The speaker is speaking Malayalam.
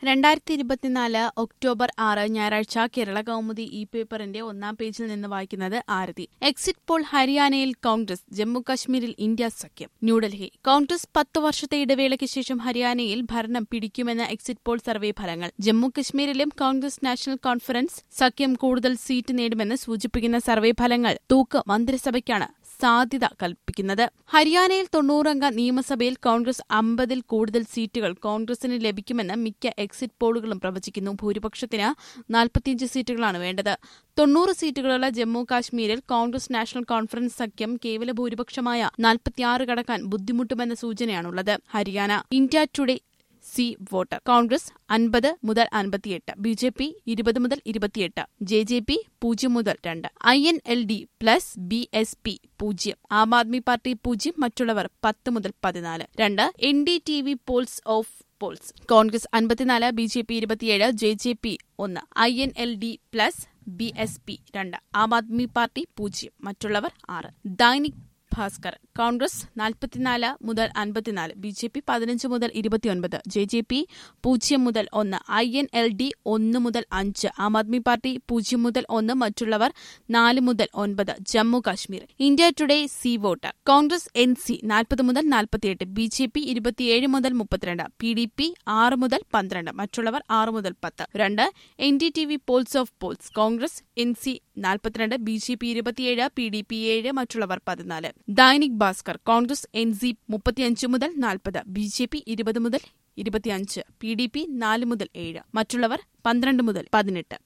രണ്ടായിരത്തി ഇരുപത്തിനാല് ഒക്ടോബർ ആറ് ഞായറാഴ്ച കേരള കൗമുദി ഇ പേപ്പറിന്റെ ഒന്നാം പേജിൽ നിന്ന് വായിക്കുന്നത് ആരതി എക്സിറ്റ് പോൾ ഹരിയാനയിൽ കോൺഗ്രസ് ജമ്മു കശ്മീരിൽ ഇന്ത്യ സഖ്യം ന്യൂഡൽഹി കോൺഗ്രസ് പത്ത് വർഷത്തെ ഇടവേളയ്ക്ക് ശേഷം ഹരിയാനയിൽ ഭരണം പിടിക്കുമെന്ന എക്സിറ്റ് പോൾ സർവേ ഫലങ്ങൾ ജമ്മു കശ്മീരിലും കോൺഗ്രസ് നാഷണൽ കോൺഫറൻസ് സഖ്യം കൂടുതൽ സീറ്റ് നേടുമെന്ന് സൂചിപ്പിക്കുന്ന സർവേ ഫലങ്ങൾ തൂക്ക് മന്ത്രിസഭയ്ക്കാണ് സാധ്യത കൽപ്പിക്കുന്നത് ഹരിയാനയിൽ തൊണ്ണൂറംഗ നിയമസഭയിൽ കോൺഗ്രസ് അമ്പതിൽ കൂടുതൽ സീറ്റുകൾ കോൺഗ്രസിന് ലഭിക്കുമെന്ന് മിക്ക എക്സിറ്റ് പോളുകളും പ്രവചിക്കുന്നു ഭൂരിപക്ഷത്തിന് നാൽപ്പത്തിയഞ്ച് സീറ്റുകളാണ് വേണ്ടത് തൊണ്ണൂറ് സീറ്റുകളുള്ള ജമ്മു കാശ്മീരിൽ കോൺഗ്രസ് നാഷണൽ കോൺഫറൻസ് സഖ്യം കേവല ഭൂരിപക്ഷമായ നാൽപ്പത്തിയാറ് കടക്കാൻ ബുദ്ധിമുട്ടുമെന്ന സൂചനയാണുള്ളത് Haryana India today C voter Congress അൻപത് മുതൽ അൻപത്തിയെട്ട് ബി ജെ പി ഇരുപത് മുതൽ ഇരുപത്തിയെട്ട് ജെ ജെ പി പൂജ്യം മുതൽ രണ്ട് I N L D plus B S P പൂജ്യം ആം ആദ്മി പാർട്ടി പൂജ്യം മറ്റുള്ളവർ പത്ത് മുതൽ പതിനാല് രണ്ട് N D T V polls of polls Congress അൻപത്തിനാല് ബി ജെ പി ഇരുപത്തിയേഴ് ജെ ജെ പി ഒന്ന് I N L D plus B S P രണ്ട് ആം ആദ്മി പാർട്ടി പൂജ്യം മറ്റുള്ളവർ ആറ് ദൈനിക് ഭാസ്കർ കോൺഗ്രസ് നാൽപ്പത്തിനാല് മുതൽ അൻപത്തിനാല് ബി ജെ പി പതിനഞ്ച് മുതൽ ഇരുപത്തിയൊൻപത് ജെ ജെ പി പൂജ്യം മുതൽ ഒന്ന് ഐ എൻ എൽ ഡി ഒന്ന് മുതൽ അഞ്ച് ആം ആദ്മി പാർട്ടി പൂജ്യം മുതൽ ഒന്ന് മറ്റുള്ളവർ നാല് മുതൽ ഒൻപത് Jammu Kashmir India today C voter Congress N C നാൽപ്പത് മുതൽ നാൽപ്പത്തിയെട്ട് ബി ജെ പി ഇരുപത്തിയേഴ് മുതൽ മുപ്പത്തിരണ്ട് പി ഡി പി ആറ് മുതൽ പന്ത്രണ്ട് മറ്റുള്ളവർ ആറ് മുതൽ പത്ത് രണ്ട് N D T V polls of polls Congress N C നാൽപ്പത്തിരണ്ട് ബി ജെ പി ഇരുപത്തിയേഴ് പി ഡി പി ഏഴ് മറ്റുള്ളവർ പതിനാല് Dainik Bhaskar Congress N C മുപ്പത്തിയഞ്ച് മുതൽ നാൽപ്പത് ബി ജെ പി ഇരുപത് മുതൽ ഇരുപത്തിയഞ്ച് പി ഡി പി നാല് മുതൽ ഏഴ് മറ്റുള്ളവർ പന്ത്രണ്ട് മുതൽ പതിനെട്ട്